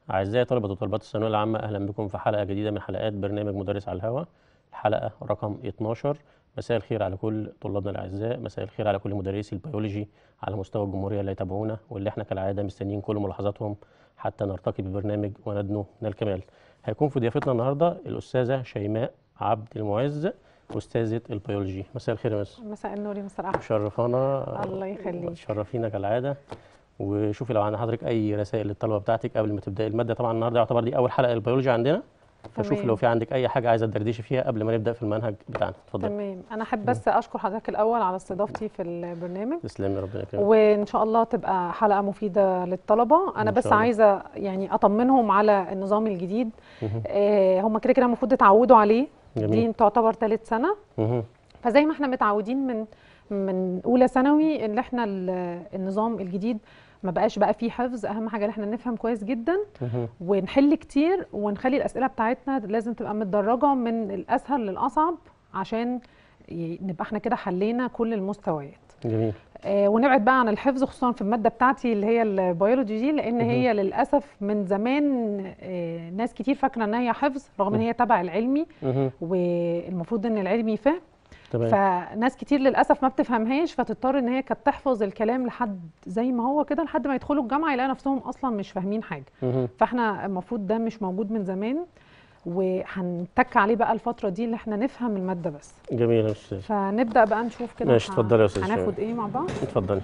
أعزائي طلبة وطالبات الثانوية العامة أهلا بكم في حلقة جديدة من حلقات برنامج مدرس على الهواء الحلقة رقم 12 مساء الخير على كل طلابنا الأعزاء مساء الخير على كل مدرسي البيولوجي على مستوى الجمهورية اللي يتابعونا واللي احنا كالعادة مستنيين كل ملاحظاتهم حتى نرتقي بالبرنامج وندنو من الكمال هيكون في ضيافتنا النهاردة الأستاذة شيماء عبد المعز أستاذة البيولوجي مساء الخير يا مس مساء النور يا مستر احمد مشرفانا الله يخليك. تشرفينا كالعادة وشوفي لو عند حضرتك أي رسائل للطلبة بتاعتك قبل ما تبدأي المادة طبعا النهاردة يعتبر دي أول حلقة للبيولوجي عندنا فشوفي تمام. لو في عندك أي حاجة عايزة تدردشي فيها قبل ما نبدأ في المنهج بتاعنا اتفضلي تمام انا احب بس اشكر حضرتك الاول على استضافتي في البرنامج تسلمي ربنا يكرمك وان شاء الله تبقى حلقه مفيده للطلبه انا إن بس شاء الله. عايزه يعني اطمنهم على النظام الجديد مهم. آه هم كده كده المفروض يتعودوا عليه جميل. دي تعتبر ثالث سنه مهم. فزي ما احنا متعودين من من اولى ثانوي ان احنا ال- النظام الجديد ما بقاش بقى فيه حفظ اهم حاجه ان احنا نفهم كويس جدا مهم. ونحل كتير ونخلي الاسئله بتاعتنا لازم تبقى متدرجه من الاسهل للاصعب عشان ي- نبقى احنا كده حلينا كل المستويات جميل آه ونبعد بقى عن الحفظ خصوصا في الماده بتاعتي اللي هي البيولوجي دي لان هي للاسف من زمان آه ناس كتير فاكره ان هي حفظ رغم ان هي تبع العلمي مهم. والمفروض ان العلمي فهم تمام فناس كتير للاسف ما بتفهمهاش فتضطر ان هي كانت تحفظ الكلام لحد زي ما هو كده لحد ما يدخلوا الجامعه يلاقوا نفسهم اصلا مش فاهمين حاجه مهم. فاحنا المفروض ده مش موجود من زمان وهنتك عليه بقى الفتره دي اللي احنا نفهم الماده بس جميل يا أستاذ فنبدا بقى نشوف كده ماشي، ه- اتفضلي يا أستاذ هناخد شيماء. ايه مع بعض اتفضلي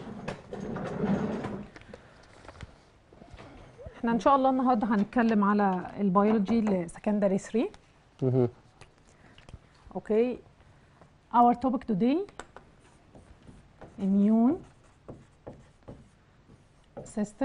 احنا ان شاء الله النهارده هنتكلم على البيولوجي لسكندري 3 مهم. Okay. Our topic today immune system.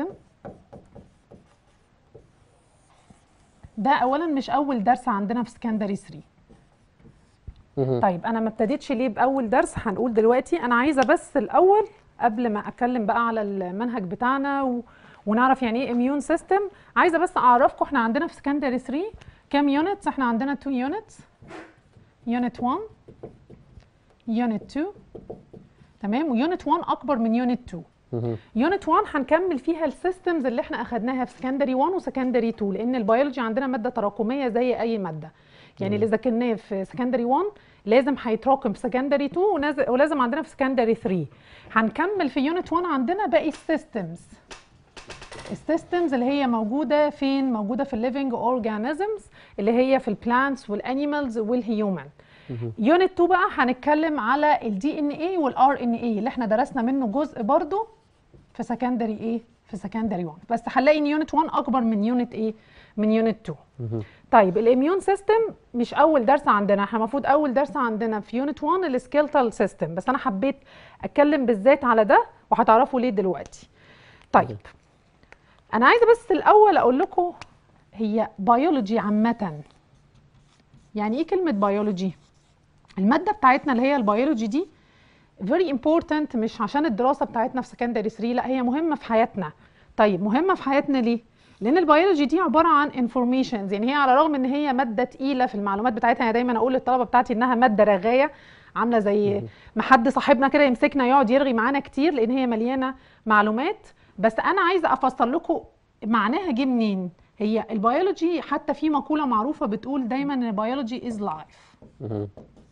ده اولا مش اول درس عندنا في سكندري 3 مهم. طيب انا ما ابتديتش ليه باول درس هنقول دلوقتي انا عايزه بس الاول قبل ما اتكلم بقى على المنهج بتاعنا و... ونعرف يعني ايه اميون سيستم عايزه بس اعرفكم احنا عندنا في سكندري 3 كام يونتس احنا عندنا 2 يونتس يونت 1 يونت 2 تمام ويونت 1 اكبر من يونت 2 مهم. يونت 1 هنكمل فيها السيستمز اللي احنا اخدناها في سكندري 1 وسكندري 2 لان البيولوجي عندنا ماده تراكميه زي اي ماده يعني اللي ذاكرناه في سكندري 1 لازم هيتراكم في سكندري 2 وناز- ولازم عندنا في سكندري 3 هنكمل في يونت 1 عندنا باقي السيستمز السيستمز اللي هي موجوده فين موجوده في الليفنج اورجانيزمز اللي هي في البلانتس والانيمالز والهيومن يونت 2 بقى هنتكلم على الدي ان اي والار ان اي اللي احنا درسنا منه جزء برضو في سكندري ايه في سكندري 1 بس هنلاقي ان يونت 1 اكبر من يونت ايه من يونت 2 مهم. طيب الاميون سيستم مش اول درس عندنا احنا المفروض اول درس عندنا في يونت 1 السكيلتال سيستم بس انا حبيت اتكلم بالذات على ده وهتعرفوا ليه دلوقتي طيب انا عايزه بس الاول اقول لكم هي بيولوجي عامه يعني ايه كلمه بيولوجي الماده بتاعتنا اللي هي البيولوجي دي very important مش عشان الدراسه بتاعتنا في سكندري 3 لا هي مهمه في حياتنا طيب مهمه في حياتنا ليه لان البيولوجي دي عباره عن انفورميشنز يعني هي على الرغم ان هي ماده تقيله في المعلومات بتاعتها انا دايما اقول للطلبه بتاعتي انها ماده رغايه عامله زي ما حد صاحبنا كده يمسكنا يقعد يرغي معانا كتير لان هي مليانه معلومات بس انا عايزه افسر لكم معناها جه منين هي البيولوجي حتى في مقوله معروفه بتقول دايما ان البيولوجي از لايف مهم.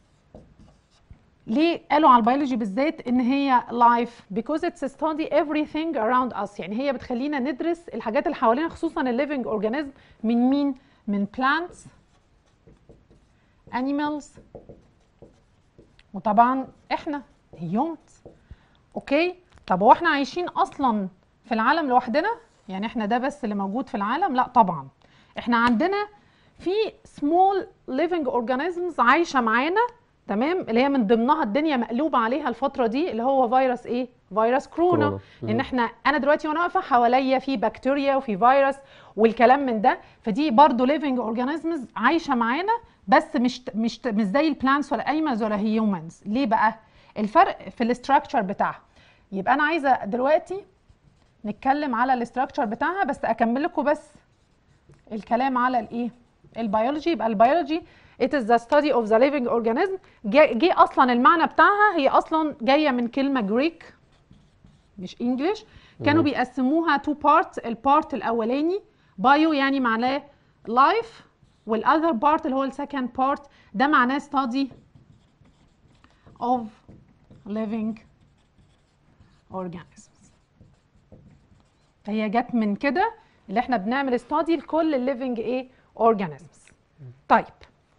ليه قالوا على البيولوجي بالذات ان هي life because it's study everything around us يعني هي بتخلينا ندرس الحاجات اللي حوالينا خصوصا الليفنج اورجانيزم من مين من plants animals وطبعا احنا humans اوكي طب هو احنا عايشين اصلا في العالم لوحدنا يعني احنا ده بس اللي موجود في العالم لا طبعا احنا عندنا في small living organisms عايشه معانا تمام اللي هي من ضمنها الدنيا مقلوبه عليها الفتره دي اللي هو فيروس ايه فيروس كورونا كورونا. لان احنا انا دلوقتي وانا واقفه حواليا في بكتيريا وفي فيروس والكلام من ده فدي برضو living organisms عايشه معانا بس مش مش مش زي البلانتس ولا ايمز ولا هيومنز ليه بقى الفرق في الاستراكشر بتاعها يبقى انا عايزه دلوقتي نتكلم على الاستراكشر بتاعها بس اكمل لكم بس الكلام على الايه البيولوجي يبقى البيولوجي it is the study of the living organism جه جه اصلا المعنى بتاعها هي اصلا جايه من كلمه جريك مش انجلش كانوا بيقسموها تو بارتس البارت الاولاني بايو يعني معناه لايف والاذر بارت اللي هو السكند بارت ده معناه study of living organisms فهي جت من كده اللي احنا بنعمل study لكل الليفنج ايه organisms طيب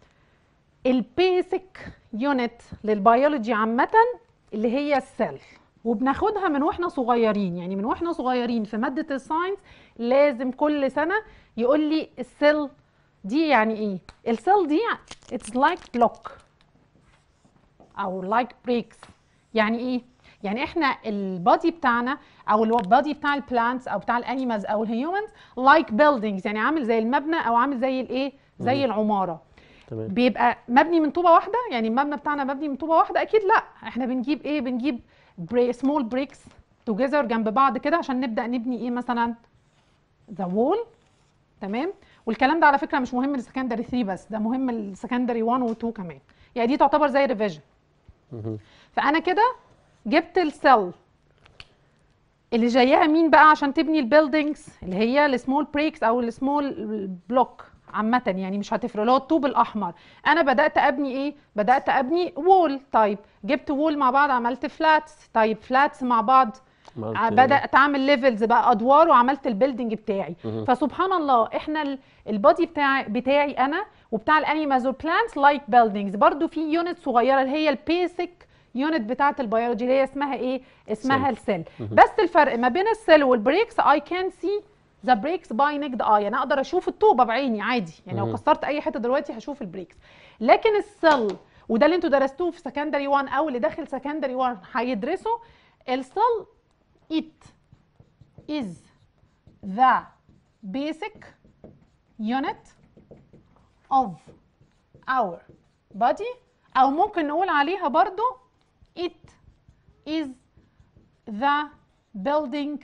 البيسك يونت للبيولوجي عامة اللي هي السيل وبناخدها من واحنا صغيرين يعني من واحنا صغيرين في مادة الساينس لازم كل سنة يقول لي السيل دي يعني ايه السيل دي it's like block او like bricks يعني ايه يعني احنا البادي بتاعنا او البادي بتاع البلانتس او بتاع الانيمالز او الهيومنز لايك buildings يعني عامل زي المبنى او عامل زي الايه زي العماره تمام بيبقى مبني من طوبه واحده يعني المبنى بتاعنا مبني من طوبه واحده اكيد لا احنا بنجيب ايه بنجيب بري سمول بريكس توجذر جنب بعض كده عشان نبدا نبني ايه مثلا ذا وول تمام والكلام ده على فكره مش مهم للسكندري 3 بس ده مهم للسكندري 1 و 2 كمان يعني دي تعتبر زي ريفيجن مهم. فانا كده جبت السيل اللي جايها مين بقى عشان تبني البيلدينجز اللي هي السمول بريكس او السمول بلوك عامة يعني مش هتفرق اللي هو الطوب الأحمر أنا بدأت أبني إيه؟ بدأت أبني وول طيب جبت وول مع بعض عملت فلاتس طيب فلاتس مع بعض عملت- ع- بدات اعمل ليفلز بقى ادوار وعملت البيلدينج بتاعي مهم. فسبحان الله احنا ال- البادي بتاعي بتاعي انا وبتاع الانيمالز والبلانتس لايك بيلدينجز برضو في يونت صغيره اللي هي البيسك يونت بتاعه البيولوجي اللي هي اسمها ايه اسمها Cell. السيل بس الفرق ما بين السيل والبريكس اي كان سي ذا بريكس باي نيكد اي انا اقدر اشوف الطوبه بعيني عادي يعني لو مهم. كسرت اي حته دلوقتي هشوف البريكس لكن السيل وده اللي انتوا درستوه في سكندري 1 او اللي داخل سكندري 1 هيدرسوا السيل it is the basic unit of our body أو ممكن نقول عليها برضو it is the building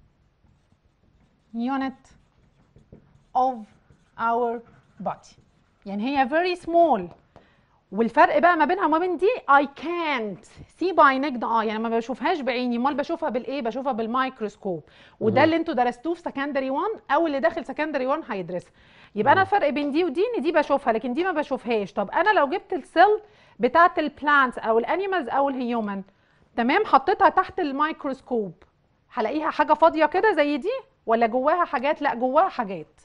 unit of our body يعني هي very small والفرق بقى ما بينها وما بين دي I can't see by naked eye يعني ما بشوفهاش بعيني امال بشوفها بالايه بشوفها بالميكروسكوب وده مهم. اللي انتوا درستوه في سكندري 1 او اللي داخل سكندري 1 هيدرسها يبقى انا الفرق بين دي ودي ان دي بشوفها لكن دي ما بشوفهاش طب انا لو جبت السيل بتاعه البلانتس او الانيمالز او الهيومن تمام حطيتها تحت الميكروسكوب هلاقيها حاجه فاضيه كده زي دي ولا جواها حاجات لا جواها حاجات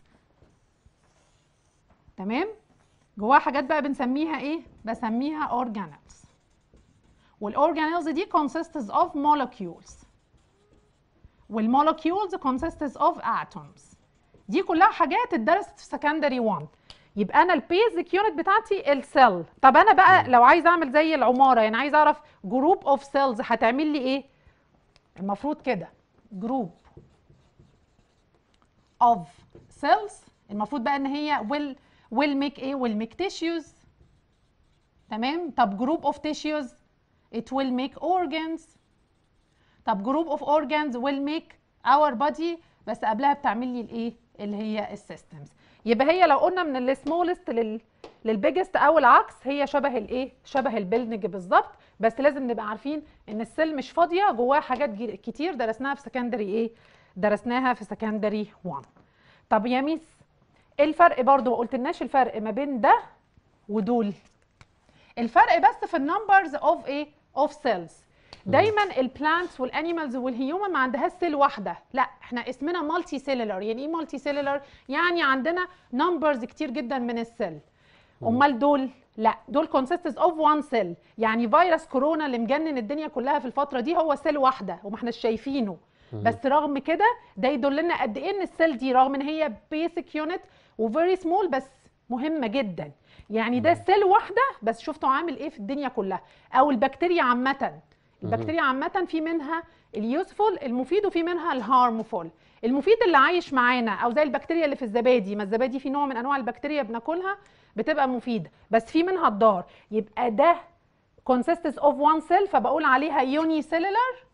تمام جواها حاجات بقى بنسميها ايه بسميها organelles والاورجانيلز دي consists of molecules والمولكيولز consists of atoms دي كلها حاجات اتدرست في سكندري 1 يبقى انا البيزك يونت بتاعتي السيل طب انا بقى لو عايز اعمل زي العماره يعني عايز اعرف جروب اوف سيلز هتعمل لي ايه المفروض كده جروب of cells المفروض بقى ان هي will will make ايه will make tissues تمام طب group of tissues it will make organs طب group of organs will make our body بس قبلها بتعمل لي الايه اللي هي السيستمز يبقى هي لو قلنا من السمولست لل للبيجست او العكس هي شبه الايه شبه البيلدنج بالظبط بس لازم نبقى عارفين ان السيل مش فاضيه جواها حاجات جي- كتير درسناها في سكندري ايه درسناها في سكندري 1 طب يا ميس ايه الفرق برضو ما قلتلناش الفرق ما بين ده ودول الفرق بس في النمبرز اوف ايه اوف سيلز دايما البلانتس والانيمالز والهيومن ما عندهاش سيل واحده لا احنا اسمنا مالتي سيلولر يعني ايه مالتي سيلولر يعني عندنا نمبرز كتير جدا من السيل امال دول لا دول consists of one cell يعني فيروس كورونا اللي مجنن الدنيا كلها في الفتره دي هو سيل واحده وما احنا شايفينه بس رغم كده ده يدلنا قد ايه ان السيل دي رغم ان هي بيسك يونت وفيري سمول بس مهمه جدا يعني ده سيل واحده بس شفتوا عامل ايه في الدنيا كلها او البكتيريا عامه البكتيريا عامه في منها اليوسفول المفيد وفي منها الهارمفول المفيد اللي عايش معانا او زي البكتيريا اللي في الزبادي ما الزبادي في نوع من انواع البكتيريا بناكلها بتبقى مفيده بس في منها الضار يبقى ده consists of one cell فبقول عليها unicellular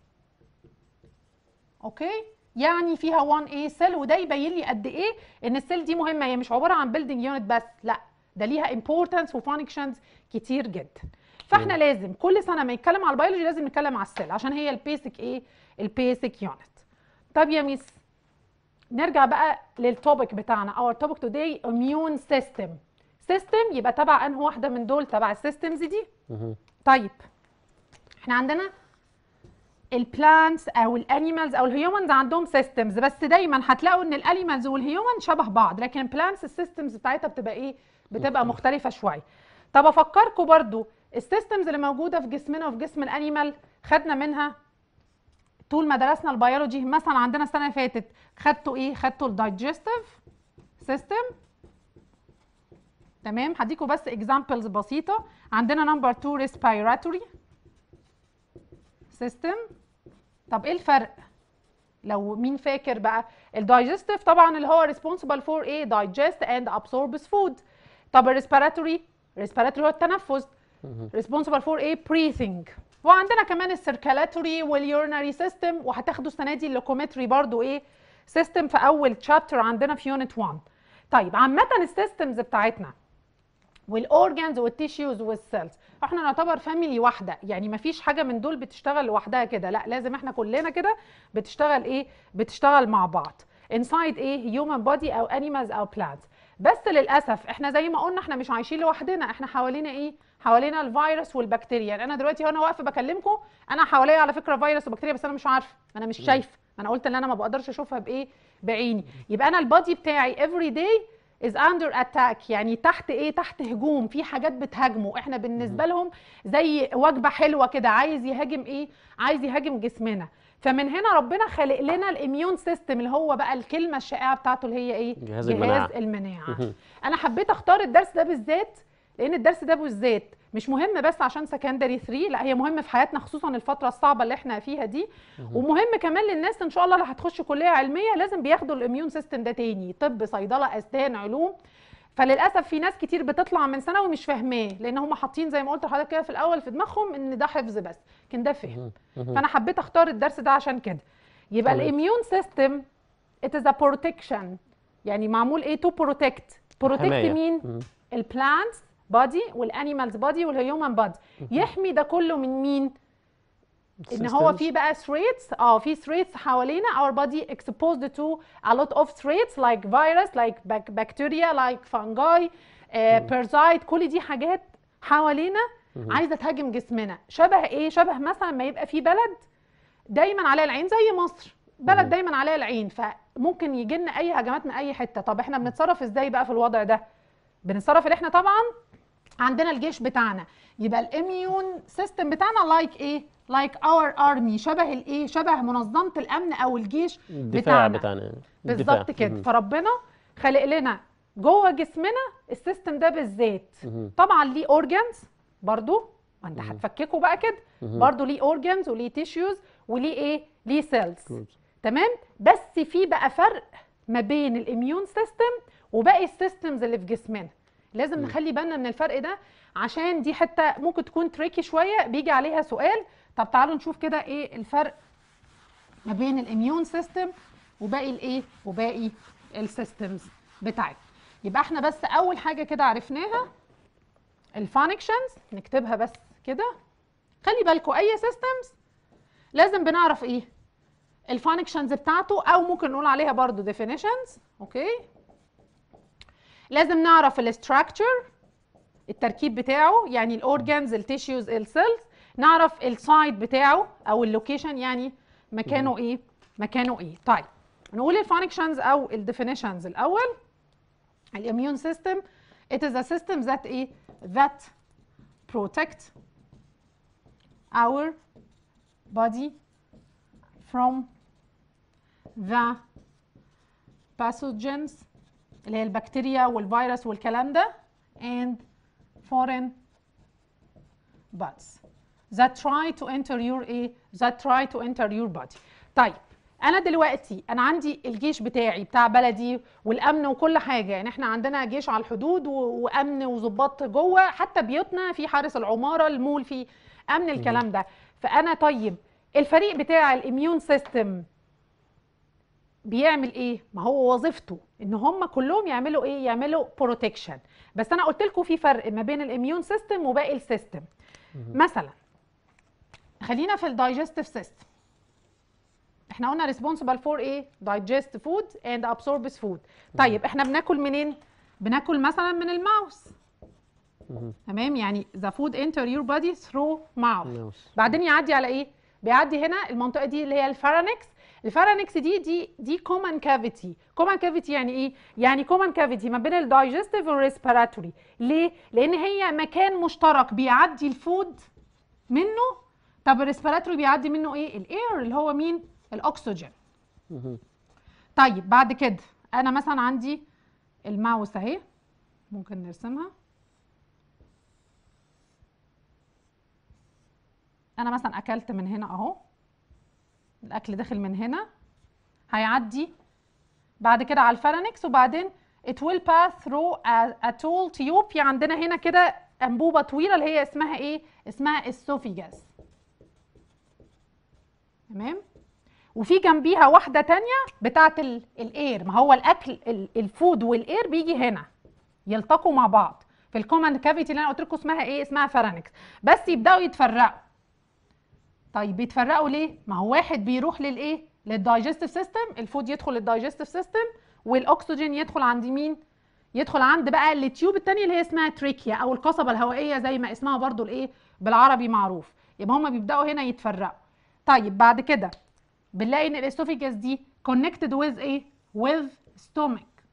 اوكي يعني فيها 1 a سيل وده يبين لي قد ايه ان السيل دي مهمه هي مش عباره عن بيلدينج يونت بس لا ده ليها امبورتنس وفانكشنز كتير جدا فاحنا لازم كل سنه ما يتكلم على البيولوجي لازم نتكلم على السيل عشان هي البيسك ايه البيسك يونت طب يا ميس نرجع بقى للتوبيك بتاعنا our topic today immune system system يبقى تبع انه واحده من دول تبع السيستمز دي مهم. طيب احنا عندنا البلانتس او الانيمالز او الهيومنز عندهم سيستمز بس دايما هتلاقوا ان الانيمالز والهيومن شبه بعض لكن البلانتس السيستمز بتاعتها بتبقى ايه بتبقى مختلفه شويه طب افكركم برضو السيستمز اللي موجوده في جسمنا وفي جسم الانيمال خدنا منها طول ما درسنا البيولوجي مثلا عندنا السنه اللي فاتت خدتوا ايه خدتوا الدايجستيف سيستم تمام هديكوا بس اكزامبلز بسيطه عندنا نمبر 2 ريسبيراتوري سيستم طب ايه الفرق لو مين فاكر بقى الدايجستيف طبعا اللي هو responsible for ايه digest and absorbs food طب الريسبيراتوري ريسبيراتوري هو التنفس responsible for ايه breathing وعندنا كمان السيركالاتوري واليورنري سيستم وهتاخدوا السنه دي اللوكومتري برضو ايه سيستم في اول تشابتر عندنا في يونت 1 طيب عامه السيستمز بتاعتنا والاورجانز والتيشيوز والسيلز احنا نعتبر فاميلي واحده يعني ما فيش حاجه من دول بتشتغل لوحدها كده لا لازم احنا كلنا كده بتشتغل ايه بتشتغل مع بعض inside ايه human body او animals او plants بس للاسف احنا زي ما قلنا احنا مش عايشين لوحدنا احنا حوالينا ايه حوالينا الفيروس والبكتيريا يعني انا دلوقتي وانا واقفه بكلمكم انا حواليا على فكره فيروس وبكتيريا بس انا مش عارفه انا مش شايفه انا قلت ان انا ما بقدرش اشوفها بايه بعيني يبقى انا البادي بتاعي every day is under attack يعني تحت ايه تحت هجوم في حاجات بتهاجمه احنا بالنسبه لهم زي وجبه حلوه كده عايز يهاجم ايه عايز يهاجم جسمنا فمن هنا ربنا خلق لنا الاميون سيستم اللي هو بقى الكلمه الشائعه بتاعته اللي هي ايه جهاز المناعة. المناعه مهم. انا حبيت اختار الدرس ده بالذات لان الدرس ده بالذات مش مهم بس عشان سكندري 3 لا هي مهم في حياتنا خصوصا الفتره الصعبه اللي احنا فيها دي ومهم كمان للناس ان شاء الله اللي هتخش كليه علميه لازم بياخدوا الاميون سيستم ده تاني طب صيدله اسنان علوم فللاسف في ناس كتير بتطلع من ثانوي مش فاهماه لان هم حاطين زي ما قلت لحضرتك كده في الاول في دماغهم ان ده حفظ بس لكن ده فهم مهم. فانا حبيت اختار الدرس ده عشان كده يبقى تمام. الاميون سيستم it is a protection يعني معمول ايه to protect protect حماية. مين مهم. البلانتس بادي والانيمالز بادي والهيومن بادي يحمي ده كله من مين ان هو Systems. في بقى threats اه في threats حوالينا our body exposed to a lot of threats like virus like bac- bacteria like fungi uh, parasite كل دي حاجات حوالينا عايزه تهاجم جسمنا شبه ايه شبه مثلا ما يبقى في بلد دايما عليها العين زي مصر بلد مهم. دايما عليها العين فممكن يجي لنا اي هجمات من اي حته طب احنا بنتصرف ازاي بقى في الوضع ده بنتصرف اللي احنا طبعا عندنا الجيش بتاعنا يبقى الاميون سيستم بتاعنا لايك ايه لايك اور ارمي شبه الايه شبه منظمه الامن او الجيش الدفاع بتاعنا. بتاعنا بالظبط الدفاع. كده مهم. فربنا خلق لنا جوه جسمنا السيستم ده بالذات مهم. طبعا ليه اورجانز برضو ما انت هتفككه بقى كده مهم. برضو ليه اورجانز وليه تيشوز وليه ايه ليه سيلز Groups. تمام بس في بقى فرق ما بين الاميون سيستم وباقي السيستمز اللي في جسمنا لازم نخلي بالنا من الفرق ده عشان دي حته ممكن تكون تريكي شويه بيجي عليها سؤال طب تعالوا نشوف كده ايه الفرق ما بين الاميون سيستم وباقي الايه وباقي السيستمز بتاعتنا يبقى احنا بس اول حاجه كده عرفناها الفانكشنز نكتبها بس كده خلي بالكم اي سيستمز لازم بنعرف ايه الفانكشنز بتاعته او ممكن نقول عليها برضو definitions اوكي لازم نعرف الاستراكشر التركيب بتاعه يعني الاورجانز التيشوز السيلز نعرف السايد بتاعه او اللوكيشن يعني مكانه ايه مكانه ايه طيب نقول الفانكشنز او الديفينيشنز الاول الاميون سيستم it is a system that ايه that protect our body from the pathogens اللي هي البكتيريا والفيروس والكلام ده and foreign buds that try to enter your ايه that try to enter your body طيب انا دلوقتي انا عندي الجيش بتاعي بتاع بلدي والامن وكل حاجه يعني احنا عندنا جيش على الحدود و- وامن وظباط جوه حتى بيوتنا في حارس العماره المول في امن الكلام ده فانا طيب الفريق بتاع الاميون سيستم بيعمل ايه ما هو وظيفته ان هم كلهم يعملوا ايه يعملوا بروتكشن بس انا قلت لكم في فرق ما بين الاميون سيستم وباقي السيستم مثلا خلينا في الدايجستيف سيستم احنا قلنا responsible for ايه digest food and absorbs food طيب احنا بناكل منين بناكل مثلا من الماوس مهم. تمام يعني the food enter your body through mouth ماوس. بعدين يعدي على ايه بيعدي هنا المنطقه دي اللي هي الفارنكس الفارنكس دي دي دي كومن كافيتي كومن كافيتي يعني ايه يعني كومن كافيتي ما بين الدايجستيف والريسبيراتوري ليه لان هي مكان مشترك بيعدي الفود منه طب الريسبيراتوري بيعدي منه ايه الاير اللي هو مين الاكسجين مهم. طيب بعد كده انا مثلا عندي الماوس اهي ممكن نرسمها انا مثلا اكلت من هنا اهو الاكل داخل من هنا هيعدي بعد كده على الفارنكس وبعدين it will pass through a, a tool tube في عندنا هنا كده انبوبه طويله اللي هي اسمها ايه اسمها السوفيجاس تمام وفي جنبيها واحده تانية بتاعه ال- الاير ما هو الاكل ال- الفود والاير بيجي هنا يلتقوا مع بعض في الكومن كافيتي اللي انا قلت لكم اسمها ايه اسمها فارنكس بس يبداوا يتفرقوا طيب بيتفرقوا ليه ما هو واحد بيروح للايه للدايجستيف سيستم الفود يدخل للدايجستيف سيستم والاكسجين يدخل عند مين يدخل عند بقى التيوب التانية اللي هي اسمها تريكيا او القصبة الهوائية زي ما اسمها برضو الايه بالعربي معروف يبقى هما بيبداوا هنا يتفرقوا طيب بعد كده بنلاقي ان الاسوفيجاس دي connected with ايه with stomach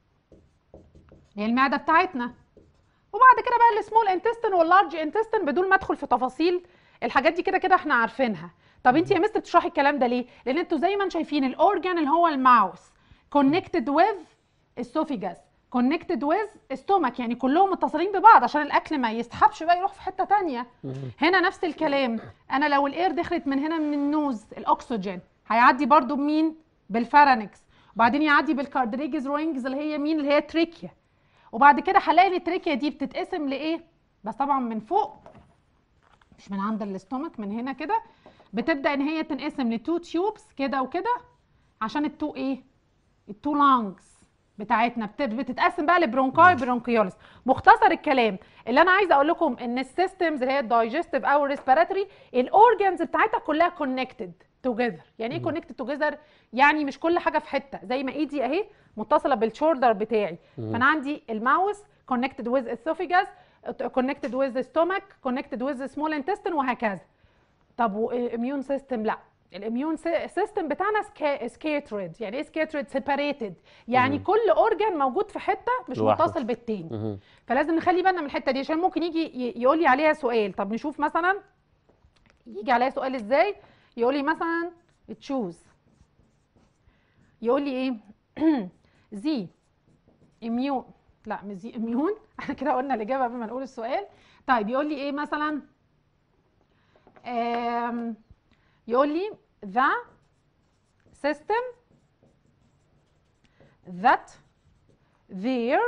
هي المعدة بتاعتنا وبعد كده بقى السمول انتستين واللارج انتستين بدون ما ادخل في تفاصيل الحاجات دي كده كده احنا عارفينها طب انت يا مستر بتشرحي الكلام ده ليه لان انتوا زي ما انتم شايفين الاورجان اللي هو الماوس connected with esophagus connected with stomach يعني كلهم متصلين ببعض عشان الاكل ما يسحبش بقى يروح في حته تانية مهم. هنا نفس الكلام انا لو الاير دخلت من هنا من النوز الاكسجين هيعدي برضو بمين بالفارنكس وبعدين يعدي بالكاردريجز روينجز اللي هي مين اللي هي تريكيا وبعد كده هلاقي ان التريكيا دي بتتقسم لايه بس طبعا من فوق مش من عند الاستومك من هنا كده بتبدا ان هي تنقسم لتو تيوبس كده وكده عشان التو ايه التو لانجز بتاعتنا بت- بتتقسم بقى لبرونكاي برونكيولس مختصر الكلام اللي انا عايزه اقول لكم ان السيستمز اللي هي الدايجستيف او الريسبيراتوري الاورجنز بتاعتها كلها كونكتد توجذر يعني ايه كونكتد توجذر يعني مش كل حاجه في حته زي ما ايدي اهي متصله بالشولدر بتاعي فانا عندي الماوس connected with esophagus connected with the stomach connected with the small intestine وهكذا طب والاميون سيستم لا الاميون سيستم بتاعنا سكيترد يعني ايه سكيترد سيباريتد يعني مم. كل اورجان موجود في حته مش لوحده. متصل بالتاني مهم. فلازم نخلي بالنا من الحته دي عشان ممكن يجي يقول لي عليها سؤال طب نشوف مثلا يجي عليها سؤال ازاي يقول لي مثلا تشوز يقول لي ايه زي اميون لا مش زي اميون احنا كده قلنا الاجابه قبل ما نقول السؤال طيب يقول لي ايه مثلا آم، يقول لي the system that their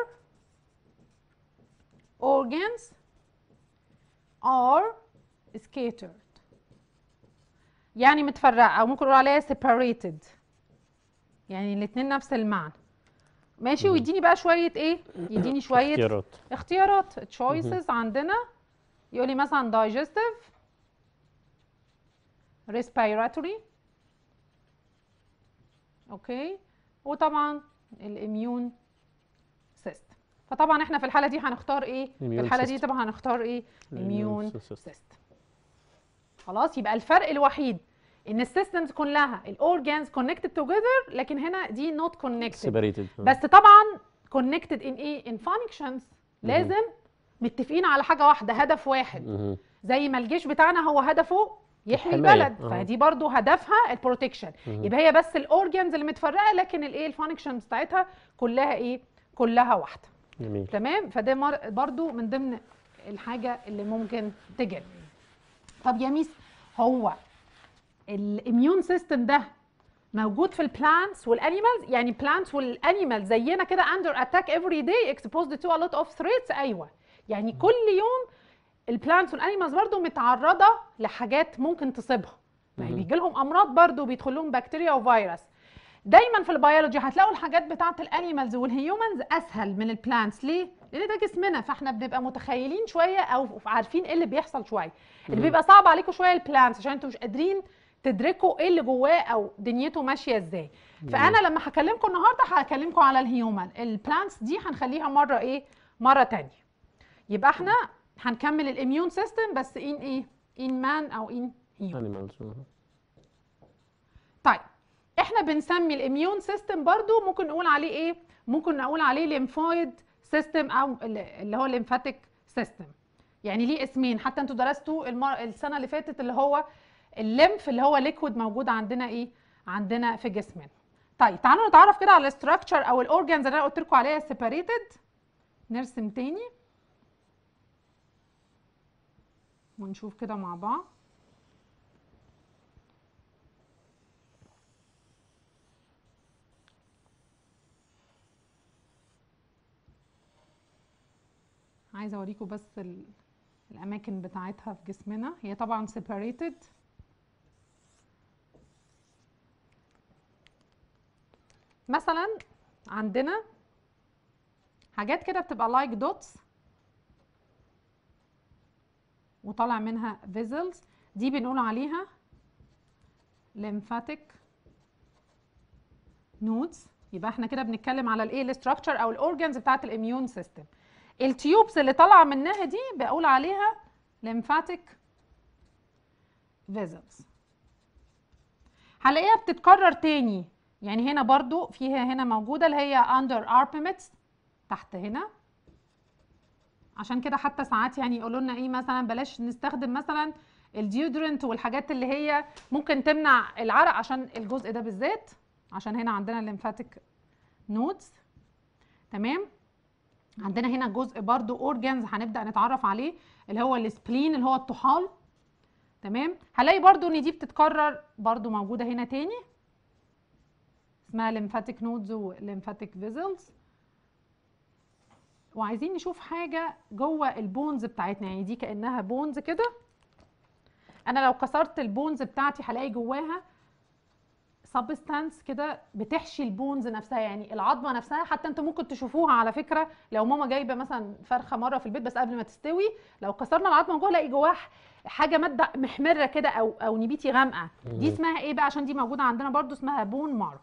organs are scattered يعني متفرقة أو ممكن نقول عليها separated يعني الاتنين نفس المعنى ماشي مم. ويديني بقى شوية ايه يديني شوية اختيارات اختيارات choices عندنا يقول لي مثلا digestive respiratory اوكي وطبعا الاميون سيستم فطبعا احنا في الحاله دي هنختار ايه في Immune الحاله دي system. طبعا هنختار ايه Immune اميون system. سيستم خلاص يبقى الفرق الوحيد ان السيستمز كلها الاورجانز كونكتد توجذر لكن هنا دي نوت كونكتد سيبريتد بس طبعا كونكتد ان ايه ان فانكشنز لازم متفقين على حاجه واحده هدف واحد زي ما الجيش بتاعنا هو هدفه يحمي الحماية، البلد آه. فدي برضو هدفها البروتكشن مهم. يبقى هي بس الاورجنز اللي متفرقه لكن الايه الفانكشنز بتاعتها كلها ايه كلها واحده جميل تمام فده مر- برضو من ضمن الحاجه اللي ممكن تجد طب يا ميس هو الاميون سيستم ده موجود في البلانتس والانيمالز يعني بلانتس والانيمالز زينا كده اندر اتاك افري داي exposed to a lot of threats ايوه يعني كل يوم البلانتس والانيمالز برضو متعرضه لحاجات ممكن تصيبها ما هي مهم. بيجي لهم امراض برضو بيدخل لهم بكتيريا وفيروس دايما في البيولوجي هتلاقوا الحاجات بتاعه الانيمالز والهيومنز اسهل من البلانتس ليه لان ده جسمنا فاحنا بنبقى متخيلين شويه او عارفين ايه اللي بيحصل شويه اللي مهم. بيبقى صعب عليكم شويه البلانتس عشان انتوا مش قادرين تدركوا ايه اللي جواه او دنيته ماشيه ازاي فانا لما هكلمكم النهارده هكلمكم على الهيومن البلانتس دي هنخليها مره ايه مره تانية يبقى احنا هنكمل الاميون سيستم بس ان ايه ان مان او ان هيومن animals طيب احنا بنسمي الاميون سيستم برضو ممكن نقول عليه ايه ممكن نقول عليه ليمفويد سيستم او اللي اللي هو الليمفاتيك سيستم يعني ليه اسمين حتى انتوا درستوا المر... السنه اللي فاتت اللي هو الليمف اللي هو ليكويد موجود عندنا ايه عندنا في جسمنا طيب تعالوا نتعرف كده على الاستراكشر او الاورجانز اللي انا قلت لكم عليها سيباريتد نرسم تاني ونشوف كده مع بعض عايزه اوريكم بس ال- الاماكن بتاعتها في جسمنا هي طبعا separated مثلا عندنا حاجات كده بتبقى لايك دوتس وطالع منها vessels دي بنقول عليها lymphatic nodes يبقى احنا كده بنتكلم على الايه الاستراكشر او الاورجنز بتاعت الاميون سيستم التيوبس اللي طالعه منها دي بقول عليها lymphatic vessels هلاقيها بتتكرر تاني يعني هنا برضو فيها هنا موجوده اللي هي under armpits تحت هنا عشان كده حتى ساعات يعني يقولوا لنا ايه مثلا بلاش نستخدم مثلا الديودرنت والحاجات اللي هي ممكن تمنع العرق عشان الجزء ده بالذات عشان هنا عندنا الليمفاتيك نودز تمام عندنا هنا جزء برضو اورجانز هنبدا نتعرف عليه اللي هو السبلين اللي هو الطحال تمام هلاقي برضو ان دي بتتكرر برضو موجوده هنا تاني اسمها lymphatic نودز وlymphatic فيزلز وعايزين نشوف حاجه جوه البونز بتاعتنا يعني دي كانها بونز كده انا لو كسرت البونز بتاعتي هلاقي جواها سبستانس كده بتحشي البونز نفسها يعني العظمه نفسها حتى انتوا ممكن تشوفوها على فكره لو ماما جايبه مثلا فرخه مره في البيت بس قبل ما تستوي لو كسرنا العظمه جوه الاقي جواها حاجه ماده محمره كده او او نبيتي غامقه دي مم. اسمها ايه بقى عشان دي موجوده عندنا برضو اسمها بون مارو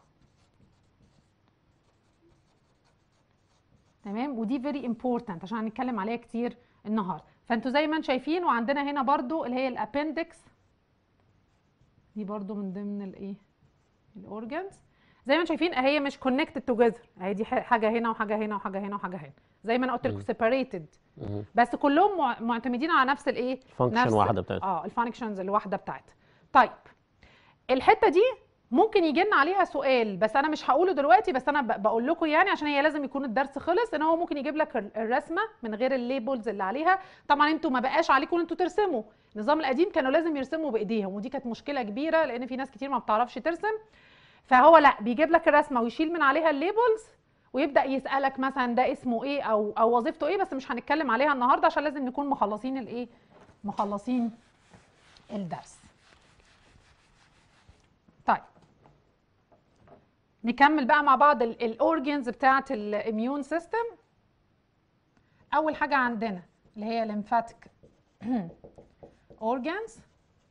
تمام ودي فيري امبورتنت عشان هنتكلم عليها كتير النهارده فانتوا زي ما انتم شايفين وعندنا هنا برضو اللي هي الابندكس دي برضو من ضمن الايه الاورجانز زي ما انتم شايفين هي مش كونكتد توجذر اهي دي ح- حاجه هنا وحاجه هنا وحاجه هنا وحاجه هنا زي ما انا قلت لكم مم. سيبريتد مهم. بس كلهم مع- معتمدين على نفس الايه فانكشن نفس- واحده بتاعتها اه الفانكشنز الواحده بتاعتها طيب الحته دي ممكن يجي لنا عليها سؤال بس انا مش هقوله دلوقتي بس انا ب- بقول لكم يعني عشان هي لازم يكون الدرس خلص ان هو ممكن يجيب لك ال- الرسمه من غير الليبلز اللي عليها طبعا انتوا ما بقاش عليكم ان انتوا ترسموا النظام القديم كانوا لازم يرسموا بايديهم ودي كانت مشكله كبيره لان في ناس كتير ما بتعرفش ترسم فهو لا بيجيب لك الرسمه ويشيل من عليها الليبلز ويبدا يسالك مثلا ده اسمه ايه او او وظيفته ايه بس مش هنتكلم عليها النهارده عشان لازم نكون مخلصين الايه مخلصين الدرس طيب نكمل بقى مع بعض الاورجنز بتاعه الاميون سيستم اول حاجه عندنا اللي هي lymphatic organs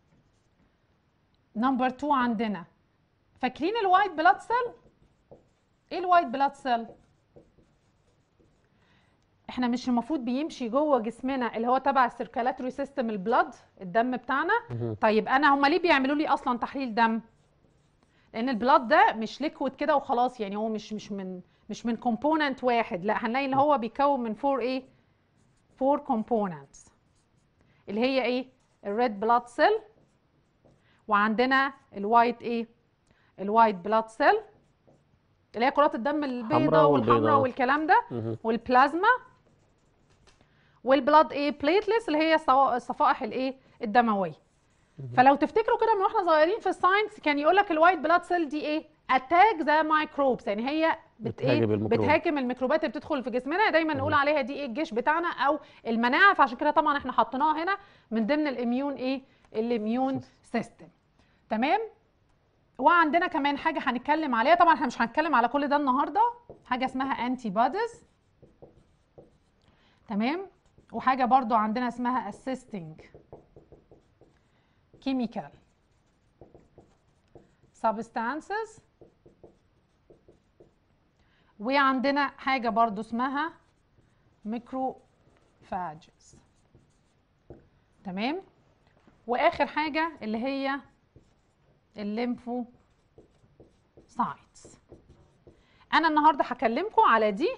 نمبر 2 عندنا فاكرين الوايت بلاد سيل ايه الوايت بلاد سيل احنا مش المفروض بيمشي جوه جسمنا اللي هو تبع السيركالاتوري سيستم البلاد الدم بتاعنا مهم. طيب انا هم ليه بيعملوا لي اصلا تحليل دم لان البلاد ده مش ليكويد كده وخلاص يعني هو مش مش من مش من كومبوننت واحد لا هنلاقي اللي هو بيكون من فور ايه فور كومبوننتس اللي هي ايه الريد بلاد سيل وعندنا الوايت ايه الوايت بلاد سيل اللي هي كرات الدم البيضاء حمراء والحمراء والبيضاء. والكلام ده مهم. والبلازما والبلاد ايه بليتلس اللي هي الصوا- الصفائح الايه الدمويه فلو تفتكروا كده من واحنا صغيرين في الساينس كان يقول لك الوايت بلاد سيل دي ايه اتاك ذا مايكروبس يعني هي بت ايه بتهاجم الميكروب. بتهاجم الميكروبات اللي بتدخل في جسمنا دايما نقول عليها دي ايه الجيش بتاعنا او المناعه فعشان كده طبعا احنا حطيناها هنا من ضمن الاميون ايه الاميون سيستم تمام وعندنا كمان حاجه هنتكلم عليها طبعا احنا مش هنتكلم على كل ده النهارده حاجه اسمها انتي بوديز تمام وحاجه برضو عندنا اسمها assisting chemical substances وعندنا حاجة برضو اسمها macrophages تمام واخر حاجة اللي هي الليمفوسايتس انا النهارده هكلمكم على دي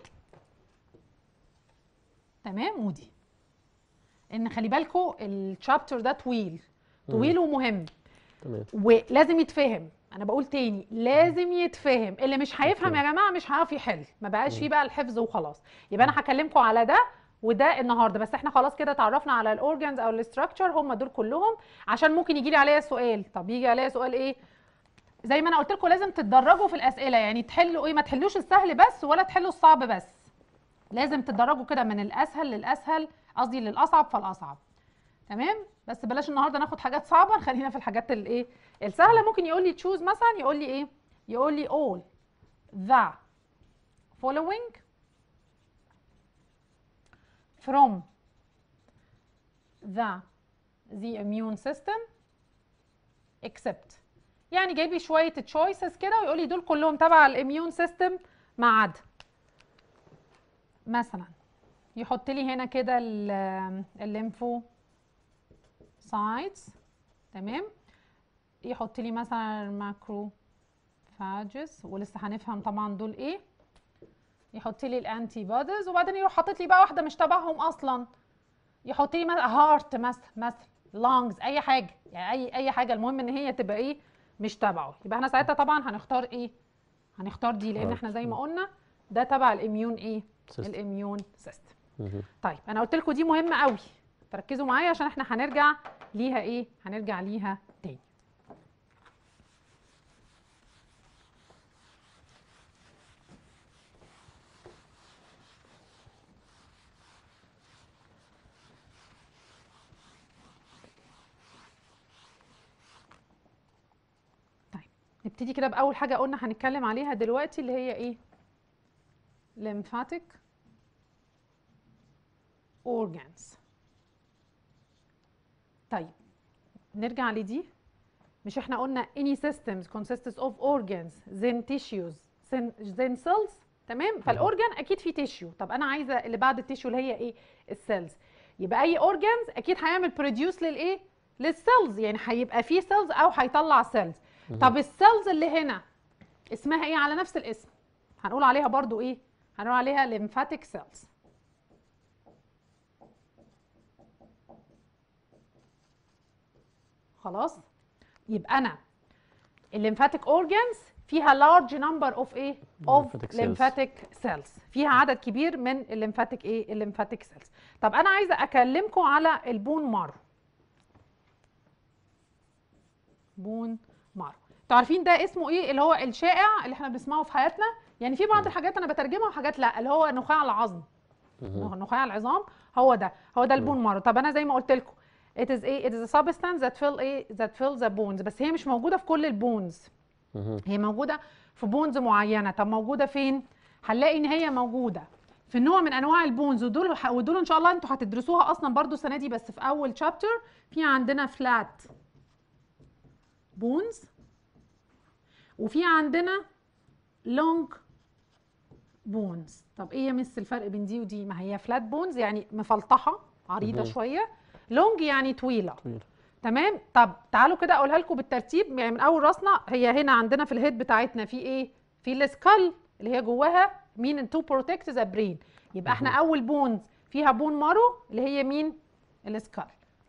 تمام ودي ان خلي بالكم الشابتر ده طويل طويل ومهم تمام ولازم يتفهم انا بقول تاني لازم يتفهم اللي مش هيفهم يا جماعه مش هيعرف يحل ما بقاش فيه بقى الحفظ وخلاص يبقى انا هكلمكم على ده وده النهارده بس احنا خلاص كده اتعرفنا على الاورجنز او الاستراكشر هم دول كلهم عشان ممكن يجي لي عليا سؤال طب يجي عليا سؤال ايه زي ما انا قلت لكم لازم تتدرجوا في الاسئله يعني تحلوا ايه ما تحلوش السهل بس ولا تحلوا الصعب بس لازم تتدرجوا كده من الاسهل للاسهل قصدي للاصعب فالاصعب تمام بس بلاش النهارده ناخد حاجات صعبه خلينا في الحاجات الايه السهله ممكن يقول لي تشوز مثلا يقول لي ايه يقول لي all the following from the the immune system except يعني جايب لي شويه تشويسز كده ويقول لي دول كلهم تبع الاميون سيستم ما عدا مثلا يحط لي هنا كده ال- الليمفو سايتس تمام يحط لي مثلا الماكرو فاجز ولسه هنفهم طبعا دول ايه يحط لي الانتي بوديز وبعدين يروح حاطط لي بقى واحده مش تبعهم اصلا يحط لي مثلا هارت مثلا مثلا لانجز اي حاجه يعني اي اي حاجه المهم ان هي تبقى ايه مش تبعه يبقى احنا ساعتها طبعا هنختار ايه هنختار دي لان Heart. احنا زي ما قلنا ده تبع الاميون ايه System. الاميون سيستم مهم. طيب انا قلت لكم دي مهمه قوي تركزوا معايا عشان احنا هنرجع ليها ايه هنرجع ليها تاني طيب نبتدي كده باول حاجه قلنا هنتكلم عليها دلوقتي اللي هي ايه lymphatic organs طيب نرجع لدي مش احنا قلنا any systems consists of organs then tissues then, then cells تمام فالاورجان اكيد فيه تيشيو طب انا عايزه اللي بعد التيشيو اللي هي ايه السيلز يبقى اي اورجانز اكيد هيعمل بروديوس للايه للسيلز يعني هيبقى فيه سيلز او هيطلع سيلز طب السيلز اللي هنا اسمها ايه على نفس الاسم هنقول عليها برضو ايه هنقول عليها lymphatic cells خلاص يبقى انا الليمفاتيك اورجانز فيها large number of ايه of Lymphatic cells. lymphatic cells فيها عدد كبير من الليمفاتيك ايه الليمفاتيك سيلز طب انا عايزه اكلمكم على البون مارو بون مارو انتوا عارفين ده اسمه ايه اللي هو الشائع اللي احنا بنسمعه في حياتنا يعني في بعض الحاجات انا بترجمها وحاجات لا اللي هو نخاع العظم مهم. نخاع العظام هو ده هو ده البون مارو طب انا زي ما قلت لكم it is ايه it is a substance that fill ايه that fill the bones بس هي مش موجوده في كل البونز مهم. هي موجوده في بونز معينه طب موجوده فين هنلاقي ان هي موجوده في نوع من انواع البونز ودول ودول ان شاء الله انتوا هتدرسوها اصلا برضو السنه دي بس في اول شابتر في عندنا فلات بونز وفي عندنا لونج بونز طب ايه يا مس الفرق بين دي ودي ما هي فلات بونز يعني مفلطحه عريضه مهم. شويه لونج يعني طويله طويل. تمام طب تعالوا كده اقولها لكم بالترتيب يعني من اول راسنا هي هنا عندنا في الهيد بتاعتنا في ايه في السكال اللي هي جواها مين تو بروتكت ذا برين يبقى احنا اول بونز فيها بون مارو اللي هي مين السكال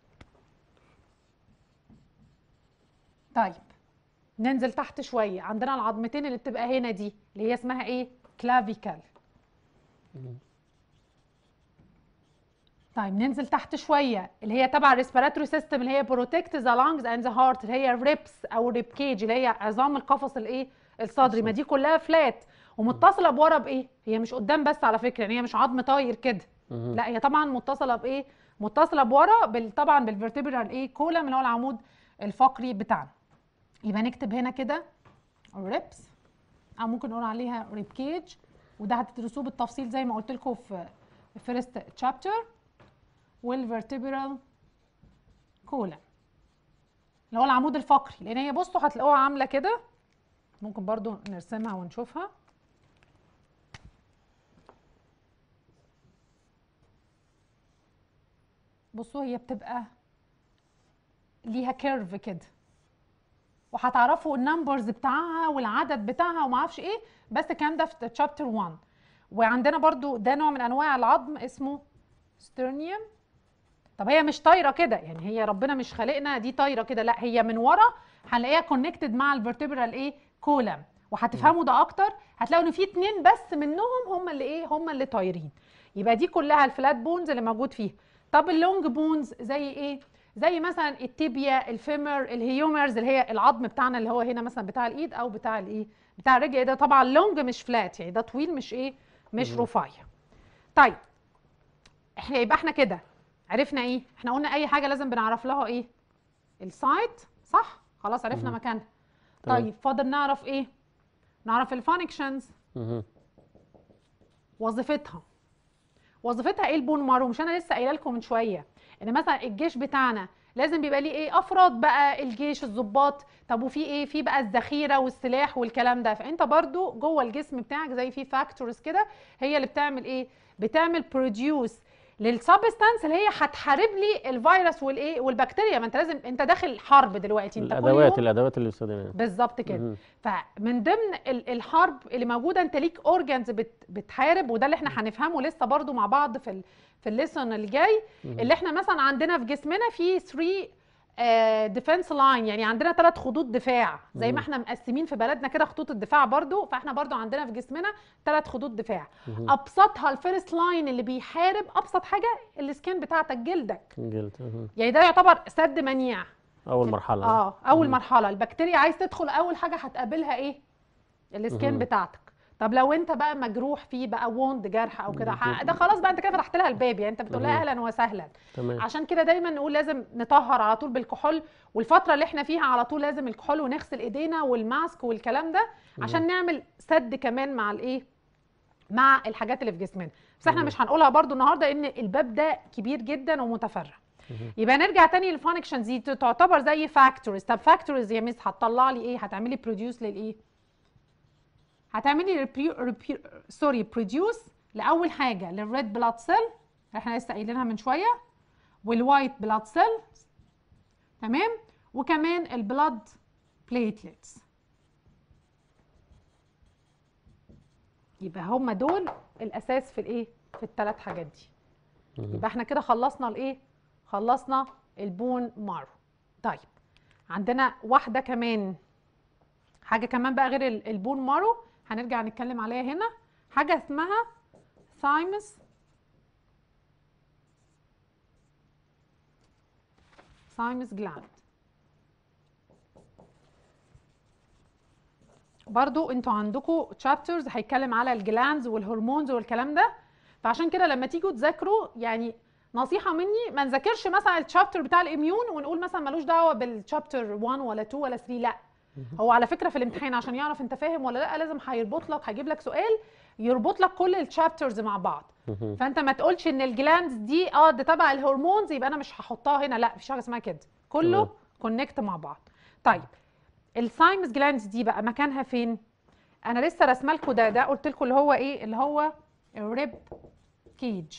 طيب ننزل تحت شويه عندنا العظمتين اللي بتبقى هنا دي اللي هي اسمها ايه كلافيكال طيب ننزل تحت شويه اللي هي تبع الريسبيراتوري سيستم اللي هي بروتكت ذا لانجز اند ذا هارت اللي هي الريبس او الريب كيج اللي هي عظام القفص الايه الصدري ما دي كلها فلات ومتصله بورا بايه هي مش قدام بس على فكره يعني هي مش عظم طاير كده مهم. لا هي طبعا متصله بايه متصله بورا بال طبعا بالفرتبرال ايه كولم اللي هو العمود الفقري بتاعنا يبقى نكتب هنا كده ريبس او ممكن نقول عليها ريب كيج وده هتدرسوه بالتفصيل زي ما قلت لكم في فيرست تشابتر والفرتبرال كولم اللي هو العمود الفقري لان هي بصوا هتلاقوها عامله كده ممكن برضو نرسمها ونشوفها بصوا هي بتبقى ليها كيرف كده وهتعرفوا النمبرز بتاعها والعدد بتاعها وما اعرفش ايه بس الكلام ده في تشابتر 1 وعندنا برضو ده نوع من انواع العظم اسمه سترنيوم طب هي مش طايره كده يعني هي ربنا مش خالقنا دي طايره كده لا هي من ورا هنلاقيها كونكتد مع الفرتبرال ايه كولم وهتفهموا ده اكتر هتلاقوا ان في اتنين بس منهم هم اللي ايه هم اللي طايرين يبقى دي كلها الفلات بونز اللي موجود فيها طب اللونج بونز زي ايه زي مثلا التيبيا الفيمر الهيومرز اللي هي العظم بتاعنا اللي هو هنا مثلا بتاع الايد او بتاع الايه بتاع الرجل ده طبعا لونج مش فلات يعني ده طويل مش ايه مش رفيع طيب احنا يبقى احنا كده عرفنا ايه احنا قلنا اي حاجه لازم بنعرف لها ايه السايت صح خلاص عرفنا مهم. مكانها تمام. طيب فاضل نعرف ايه نعرف الفانكشنز مهم. وظيفتها وظيفتها ايه البون مارو مش انا لسه قايله لكم من شويه ان مثلا الجيش بتاعنا لازم بيبقى ليه ايه افراد بقى الجيش الضباط طب وفي ايه في بقى الذخيره والسلاح والكلام ده فانت برضو جوه الجسم بتاعك زي في فاكتورز كده هي اللي بتعمل ايه بتعمل بروديوس للسبستانس اللي هي هتحارب لي الفيروس والايه والبكتيريا ما انت لازم انت داخل حرب دلوقتي انت كل الادوات يوم الادوات اللي بتستخدمها بالظبط كده مهم. فمن ضمن ال- الحرب اللي موجوده انت ليك اورجانز بت بتحارب وده اللي احنا هنفهمه لسه برضو مع بعض في ال في الليسون اللي جاي اللي احنا مثلا عندنا في جسمنا في 3 ديفense لاين يعني عندنا ثلاث خطوط دفاع زي مم. ما احنا مقسمين في بلدنا كده خطوط الدفاع برضو فاحنا برضو عندنا في جسمنا ثلاث خطوط دفاع مهم. ابسطها الفيرست لاين اللي بيحارب ابسط حاجه السكين بتاعتك جلدك جلد مهم. يعني ده يعتبر سد منيع اول مرحله اه اول مم. مرحله البكتيريا عايز تدخل اول حاجه هتقابلها ايه السكين مهم. بتاعتك طب لو انت بقى مجروح فيه بقى ووند جرح او كده ح- بالظبط. ده خلاص بقى انت كده فتحت لها الباب يعني انت بتقول لها مهم. اهلا وسهلا تمام عشان كده دايما نقول لازم نطهر على طول بالكحول والفتره اللي احنا فيها على طول لازم الكحول ونغسل ايدينا والماسك والكلام ده عشان نعمل سد كمان مع الايه مع الحاجات اللي في جسمنا بس احنا مهم. مش هنقولها برضو النهارده ان الباب ده كبير جدا ومتفرع مهم. يبقى نرجع تاني للفانكشنز دي تعتبر زي فاكتورز طب فاكتورز يا ميس هتطلع لي ايه هتعملي بروديوس للايه هتعملي سوري بروديوس لاول حاجه للريد بلاد سيل احنا لسه قايلينها من شويه والوايت بلاد سيل تمام وكمان البلاد بليتلتس يبقى هم دول الاساس في الايه في الثلاث حاجات دي مهم. يبقى احنا كده خلصنا الايه خلصنا البون مارو طيب عندنا واحده كمان حاجه كمان بقى غير ال- البون مارو هنرجع نتكلم عليها هنا حاجه اسمها ثايمس ثايمس جلاند برضو انتوا عندكم تشابترز هيتكلم على الجلاندز والهرمونز والكلام ده فعشان كده لما تيجوا تذاكروا يعني نصيحة مني ما نذاكرش مثلا الشابتر بتاع الاميون ونقول مثلا ملوش دعوة بالشابتر 1 ولا 2 ولا 3 لا هو على فكرة في الامتحان عشان يعرف انت فاهم ولا لا لازم هيربط لك هيجيب لك سؤال يربط لك كل الشابترز مع بعض مهم. فانت ما تقولش ان الجلاندز دي اه ده تبع الهرمونز يبقى انا مش هحطها هنا لا مفيش حاجه اسمها كده كله تمام. كونكت مع بعض طيب السايمس جلاندز دي بقى مكانها فين انا لسه رسمه لكم ده ده قلت لكم اللي هو ايه اللي هو الريب كيج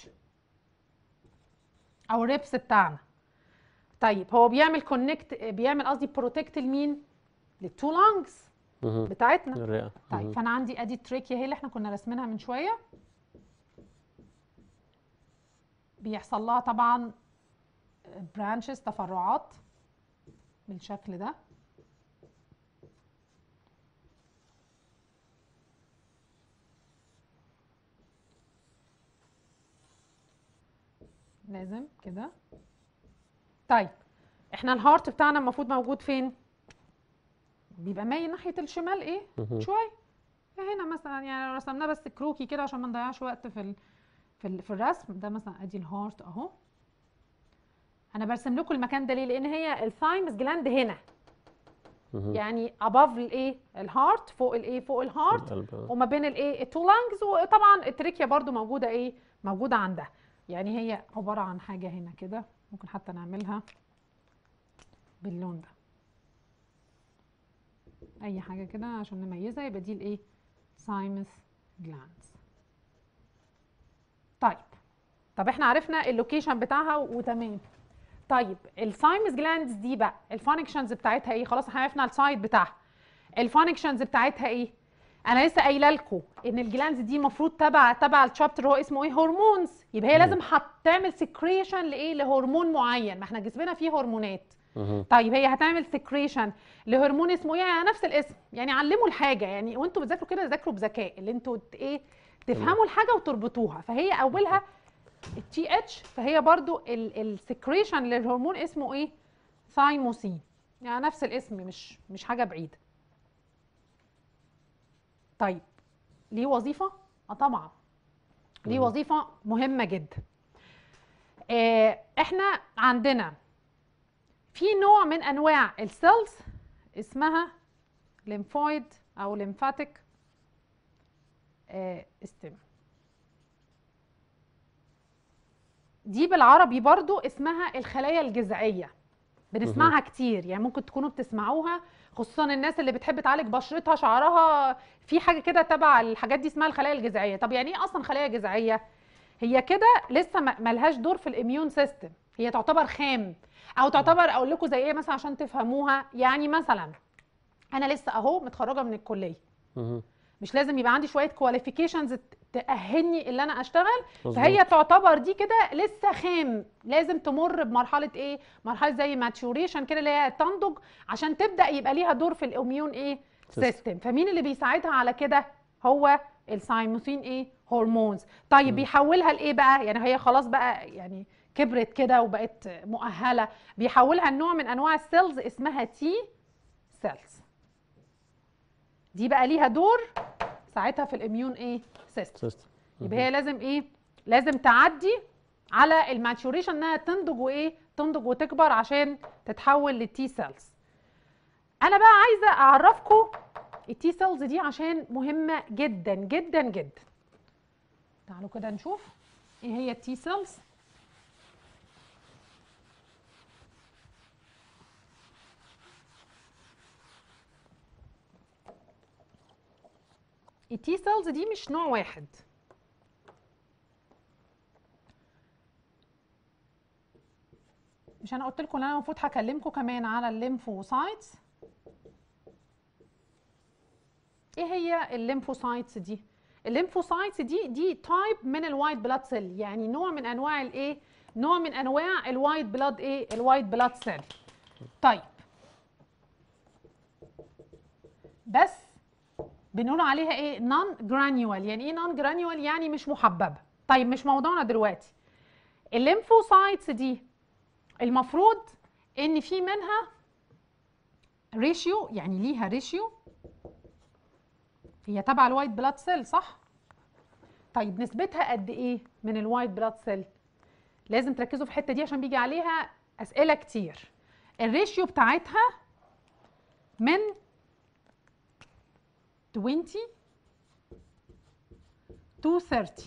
او الريبس بتاعنا طيب هو بيعمل كونكت بيعمل قصدي بروتكت لمين للتو لانجز مهم. بتاعتنا الرئه طيب مهم. فانا عندي ادي التريكيا هي اللي احنا كنا راسمينها من شويه بيحصل لها طبعا برانشز تفرعات بالشكل ده لازم كده طيب احنا الهارت بتاعنا المفروض موجود فين بيبقى مايل ناحيه الشمال ايه مهم. شويه هنا مثلا يعني لو رسمناه بس كروكي كده عشان ما نضيعش وقت في ال... في ال... في الرسم ده مثلا ادي الهارت اهو انا برسم لكم المكان ده ليه لان هي الثايمس جلاند هنا مهم. يعني اباف الايه الهارت فوق الايه فوق الهارت القلب آه. وما بين الايه التو لانجز وطبعا التريكيا برضو موجوده ايه موجوده عندها يعني هي عباره عن حاجه هنا كده ممكن حتى نعملها باللون ده اي حاجه كده عشان نميزها يبقى دي الايه سايمس جلاندز طيب طب احنا عرفنا اللوكيشن بتاعها وتمام طيب السايمس جلاندز دي بقى الفانكشنز بتاعتها ايه خلاص احنا عرفنا السايد بتاعها الفانكشنز بتاعتها ايه انا لسه قايله لكم ان الجلاندز دي المفروض تبع تبع الشابتر هو اسمه ايه هرمونز يبقى هي لازم هتعمل سكريشن لايه لهرمون معين ما احنا جسمنا فيه هرمونات مهم. طيب هي هتعمل سكريشن لهرمون اسمه ايه يعني نفس الاسم يعني علموا الحاجه يعني وانتوا بتذاكروا كده ذاكروا بذكاء اللي انتوا ت- ايه تفهموا الحاجه وتربطوها فهي اولها التي اتش فهي برضو السكريشن للهرمون اسمه ايه ثايموسين يعني نفس الاسم مش مش حاجه بعيده طيب ليه وظيفه اه طبعا ليه مهم. وظيفه مهمه جدا آه احنا عندنا في نوع من انواع السيلز اسمها ليمفويد او ليمفاتيك استم دي بالعربي برضو اسمها الخلايا الجذعيه بنسمعها كتير يعني ممكن تكونوا بتسمعوها خصوصا الناس اللي بتحب تعالج بشرتها شعرها في حاجه كده تبع الحاجات دي اسمها الخلايا الجذعيه طب يعني ايه اصلا خلايا جذعيه هي كده لسه ما- ملهاش دور في الاميون سيستم هي تعتبر خام او تعتبر اقول لكم زي ايه مثلا عشان تفهموها يعني مثلا انا لسه اهو متخرجه من الكليه مهم. مش لازم يبقى عندي شويه كواليفيكيشنز تاهلني اللي انا اشتغل مظبوط. فهي تعتبر دي كده لسه خام لازم تمر بمرحله ايه مرحله زي ماتيوريشن كده اللي هي تنضج عشان تبدا يبقى ليها دور في الاميون ايه سيستم. سيستم فمين اللي بيساعدها على كده هو السايموسين ايه هرمونز طيب بيحولها لايه بقى يعني هي خلاص بقى يعني كبرت كده وبقت مؤهله بيحولها لنوع من انواع السيلز اسمها تي سيلز دي بقى ليها دور ساعتها في الاميون ايه سيستم سيستم يبقى هي لازم ايه لازم تعدي على الماتيوريشن انها تنضج وايه تنضج وتكبر عشان تتحول للتي سيلز انا بقى عايزه اعرفكم التي سيلز دي عشان مهمه جدا جدا جدا تعالوا كده نشوف ايه هي التي سيلز التي سيلز دي مش نوع واحد مش انا قلت لكم ان انا المفروض هكلمكم كمان على الليمفوسايتس ايه هي الليمفوسايتس دي الليمفوسايتس دي دي تايب من الوايت بلاد سيل يعني نوع من انواع الايه نوع من انواع الوايت بلاد ايه الوايت بلاد سيل طيب بس بنقول عليها ايه نون جرانيول يعني ايه نون جرانيول يعني مش محببه طيب مش موضوعنا دلوقتي الليمفوسايتس دي المفروض ان في منها ريشيو يعني ليها ريشيو هي تبع الوايت بلاد سيل صح طيب نسبتها قد ايه من الوايت بلاد سيل لازم تركزوا في الحته دي عشان بيجي عليها اسئله كتير الريشيو بتاعتها من 20 to 30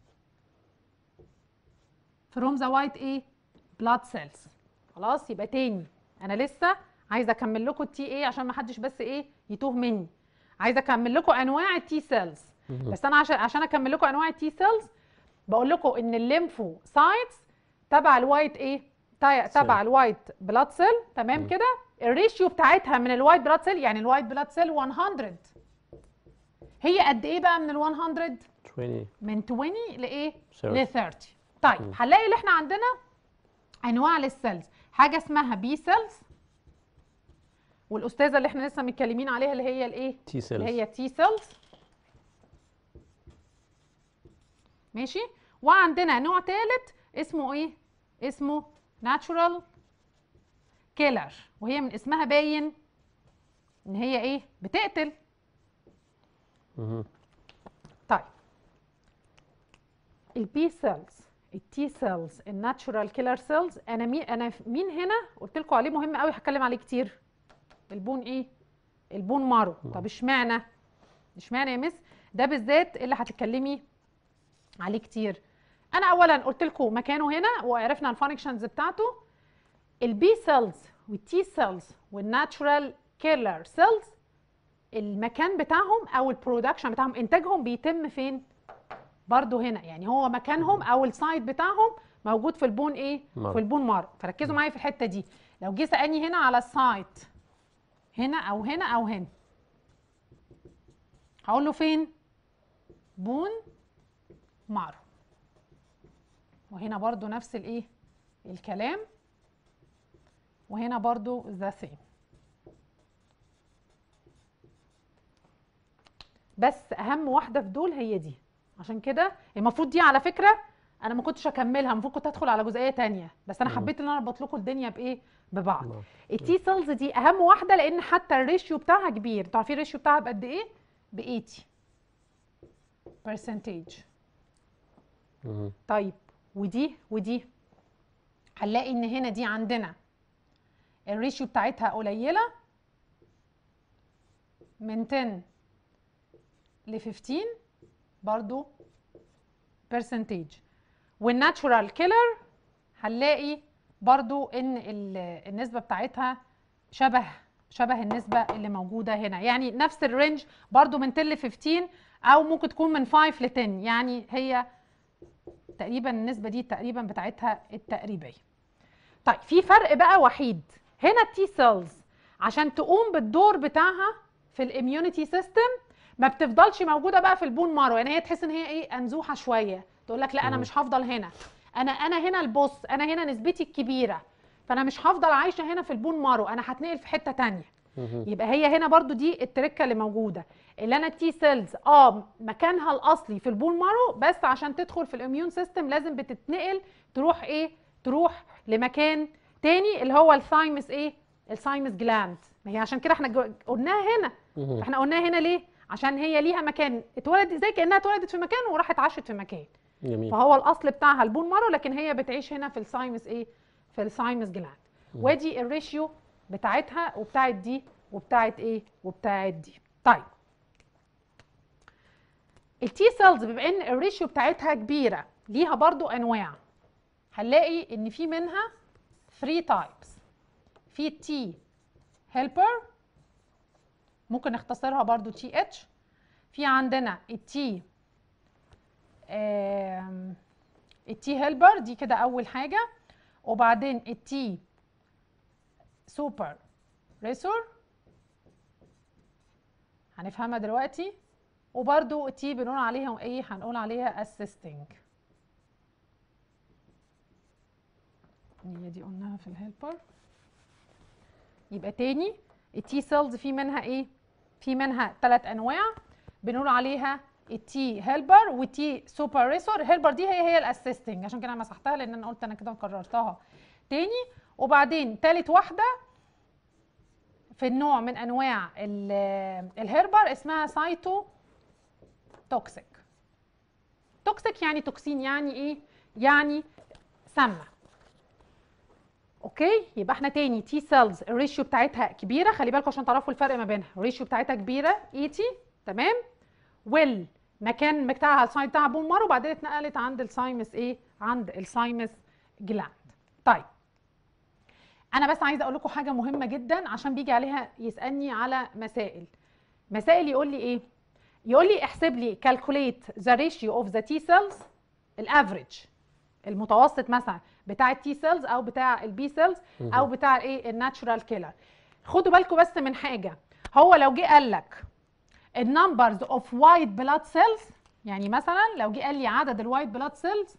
from the white ايه blood cells خلاص يبقى تاني انا لسه عايزه اكمل لكم التي ايه عشان ما حدش بس ايه يتوه مني عايزه اكمل لكم انواع التي سيلز بس انا عشان عشان اكمل لكم انواع التي سيلز بقول لكم ان الليمفو سايتس تبع الوايت ايه تا- تبع الوايت بلاد سيل تمام كده الريشيو بتاعتها من الوايت بلاد سيل يعني الوايت بلاد سيل 100 هي قد ايه بقى من ال 100 20 من 20 لايه 30. ل 30 طيب هنلاقي اللي احنا عندنا انواع للسيلز حاجه اسمها بي سيلز والاستاذه اللي احنا لسه متكلمين عليها اللي هي الايه تي اللي سيلز هي تي سيلز ماشي وعندنا نوع ثالث اسمه ايه اسمه ناتشورال كيلر وهي من اسمها باين ان هي ايه بتقتل مهم. طيب البي سيلز التي سيلز الناتشورال كيلر سيلز انا مين انا مين هنا قلت لكم عليه مهم قوي هتكلم عليه كتير البون ايه البون مارو طب اشمعنى اشمعنى يا مس ده بالذات اللي هتتكلمي عليه كتير انا اولا قلت لكم مكانه هنا وعرفنا الفانكشنز بتاعته البي سيلز والتي سيلز والناتشورال كيلر سيلز المكان بتاعهم او البرودكشن بتاعهم انتاجهم بيتم فين برضو هنا يعني هو مكانهم او السايت بتاعهم موجود في البون ايه مارو. في البون مارو فركزوا معايا في الحته دي لو جه سالني هنا على السايت هنا او هنا او هنا هقول له فين بون مارو وهنا برضو نفس الايه الكلام وهنا برضو ذا سيم بس اهم واحده في دول هي دي عشان كده المفروض دي على فكره انا ما كنتش اكملها المفروض كنت ادخل على جزئيه تانية بس انا مم. حبيت ان انا اربط لكم الدنيا بايه ببعض نعم. التي سيلز دي اهم واحده لان حتى الريشيو بتاعها كبير انتوا عارفين الريشيو بتاعها بقد ايه ب 80 برسنتج مهم. طيب ودي ودي هنلاقي ان هنا دي عندنا الريشيو بتاعتها قليله من 10 ل 15 برضو برسنتج والناتشورال كيلر هنلاقي برضو ان ال- النسبه بتاعتها شبه شبه النسبه اللي موجوده هنا يعني نفس الرينج برضو من 10 ل 15 او ممكن تكون من 5 ل 10 يعني هي تقريبا النسبه دي تقريبا بتاعتها التقريبيه طيب في فرق بقى وحيد هنا التي سيلز عشان تقوم بالدور بتاعها في الاميونيتي سيستم ما بتفضلش موجوده بقى في البون مارو يعني هي تحس ان هي ايه انزوحه شويه تقول لك لا انا مم. مش هفضل هنا انا انا هنا البص انا هنا نسبتي الكبيره فانا مش هفضل عايشه هنا في البون مارو انا هتنقل في حته تانية مهم. يبقى هي هنا برضو دي التركه اللي موجوده اللي انا التي سيلز اه مكانها الاصلي في البون مارو بس عشان تدخل في الاميون سيستم لازم بتتنقل تروح ايه تروح لمكان تاني اللي هو الثايمس ايه الثايمس جلاند ما هي عشان كده احنا جو- قلناها هنا مهم. احنا قلناها هنا ليه عشان هي ليها مكان اتولدت زي كانها اتولدت في مكان وراحت عاشت في مكان جميل فهو الاصل بتاعها البون مارو لكن هي بتعيش هنا في السايمس ايه في السايمس جلاند مم. وادي الريشيو بتاعتها وبتاعت دي وبتاعت ايه وبتاعت دي طيب التي سيلز بما ان الريشيو بتاعتها كبيره ليها برضو انواع هنلاقي ان في منها 3 تايبس في التي هيلبر ممكن نختصرها برضو تي اتش في عندنا التي آم، التي هيلبر دي كده اول حاجه وبعدين التي سوبر ريسور هنفهمها دلوقتي وبرده التي بنقول عليها ايه هنقول عليها اسيستنج هي دي قلناها في الهيلبر يبقى تاني التي سيلز في منها ايه في منها ثلاث انواع بنقول عليها التي هيلبر والتي سوبر ريسور هيلبر دي هي هي الاسيستنج عشان كده أنا مسحتها لان انا قلت انا كده كررتها تاني وبعدين تالت واحده في النوع من انواع ال- الهيربر اسمها سايتو توكسيك توكسيك يعني توكسين يعني ايه يعني سامه اوكي يبقى احنا تاني تي سيلز الريشيو بتاعتها كبيره خلي بالكم عشان تعرفوا الفرق ما بينها الريشيو بتاعتها كبيره 80 تمام والمكان بتاعها السايد بتاعها بون مارو وبعدين اتنقلت عند السايمس ايه عند السايمس جلاند طيب انا بس عايزه اقول لكم حاجه مهمه جدا عشان بيجي عليها يسالني على مسائل مسائل يقول لي ايه يقول لي احسب لي calculate the ratio of the T cells الافريج المتوسط مثلا بتاع التي سيلز او بتاع البي سيلز او بتاع ايه الناتشورال كيلر خدوا بالكم بس من حاجه هو لو جه قال لك النمبرز اوف وايت بلاد سيلز يعني مثلا لو جه قال لي عدد الوايت بلاد سيلز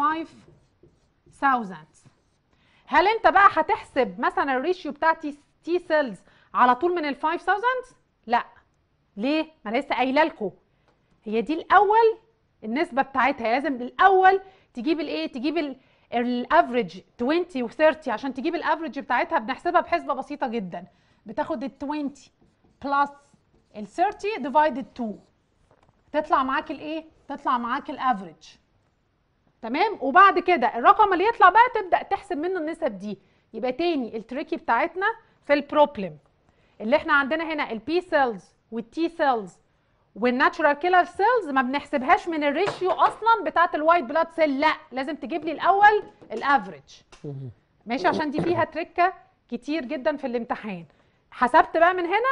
5000 هل انت بقى هتحسب مثلا الريشيو بتاع تي تي سيلز على طول من ال 5000 لا ليه ما انا لسه قايله لكم هي دي الاول النسبه بتاعتها لازم الاول تجيب الايه تجيب الافريج 20 و30 عشان تجيب الافريج بتاعتها بنحسبها بحسبه بسيطه جدا بتاخد ال 20 بلس ال 30 ديفايدد 2 تطلع معاك الايه تطلع معاك الافريج تمام وبعد كده الرقم اللي يطلع بقى تبدا تحسب منه النسب دي يبقى تاني التريكي بتاعتنا في البروبلم اللي احنا عندنا هنا البي سيلز والتي سيلز والناتشورال كيلر سيلز ما بنحسبهاش من الريشيو اصلا بتاعت الوايت بلاد سيل لا لازم تجيب لي الاول الافريج مهم. ماشي عشان دي فيها تركه كتير جدا في الامتحان حسبت بقى من هنا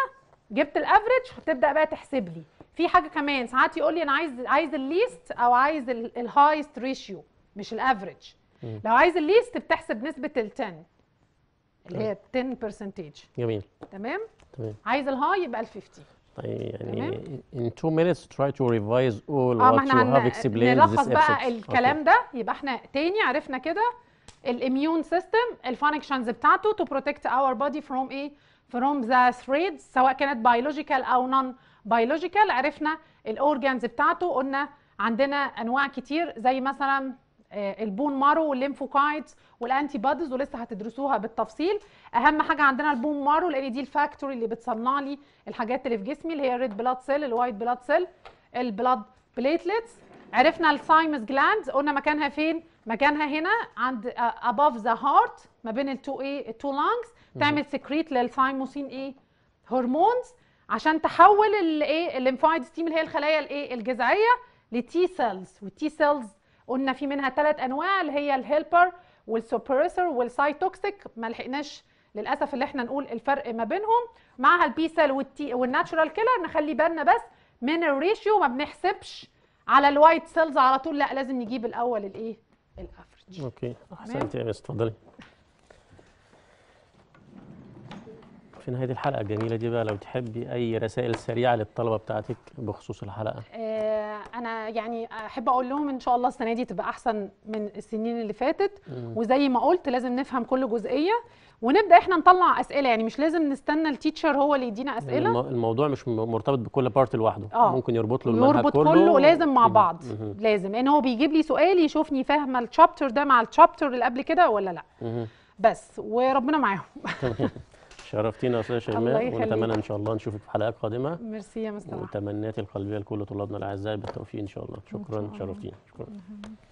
جبت الافريج هتبدا بقى تحسب لي في حاجه كمان ساعات يقول لي انا عايز عايز الليست او عايز الهايست ريشيو مش الافريج مم. لو عايز الليست بتحسب نسبه ال 10 اللي هي 10% جميل تمام تمام عايز الهاي يبقى ال 50 طيب يعني تمام. in two minutes try to revise all اه ما what احنا you have هن- explained نلخص this بقى episode. الكلام ده يبقى احنا تاني عرفنا كده الاميون سيستم الفانكشنز بتاعته to protect our body from ايه from the threats سواء كانت biological او non biological عرفنا الاورجانز بتاعته قلنا عندنا انواع كتير زي مثلا آه، البون مارو والليمفوكايتس والانتي بوديز ولسه هتدرسوها بالتفصيل اهم حاجه عندنا البون مارو لان دي الفاكتوري اللي بتصنع لي الحاجات اللي في جسمي اللي هي الريد بلاد سيل الوايت بلاد سيل البلاد بليتلتس عرفنا الثايمس جلاندز قلنا مكانها فين مكانها هنا عند above the heart ما بين التو ايه التو لانجز تعمل سكريت للثايموسين ايه هرمونز عشان تحول الايه الليمفايد ستيم اللي هي الخلايا الايه الجذعيه لتي سيلز والتي سيلز قلنا في منها ثلاث انواع اللي هي الهيلبر والسوبريسور والسايتوكسيك ما لحقناش للاسف اللي احنا نقول الفرق ما بينهم معها البي سيل والتي والناتشورال كيلر نخلي بالنا بس من الريشيو ما بنحسبش على الوايت سيلز على طول لا لازم نجيب الاول الايه الافرج اوكي احسنت يا مس اتفضلي في نهايه الحلقه الجميله دي بقى لو تحبي اي رسائل سريعه للطلبه بتاعتك بخصوص الحلقه آه انا يعني احب اقول لهم ان شاء الله السنه دي تبقى احسن من السنين اللي فاتت مم. وزي ما قلت لازم نفهم كل جزئيه ونبدا احنا نطلع اسئله يعني مش لازم نستنى التيتشر هو اللي يدينا يعني اسئله المو- الموضوع مش م- مرتبط بكل بارت لوحده آه. ممكن يربط له المنهج يربط كله كله لازم مع مم. بعض مهم. لازم لان هو بيجيب لي سؤال يشوفني فاهمه الشابتر ده مع الشابتر اللي قبل كده ولا لا مهم. بس وربنا معاهم تمام شرفتينا يا استاذه الله شيماء يخليك. ونتمنى ان شاء الله نشوفك في حلقات قادمه ميرسي يا مستر وتمنياتي القلبيه لكل طلابنا الاعزاء بالتوفيق ان شاء الله شاء شكرا الله. شرفتينا شكرا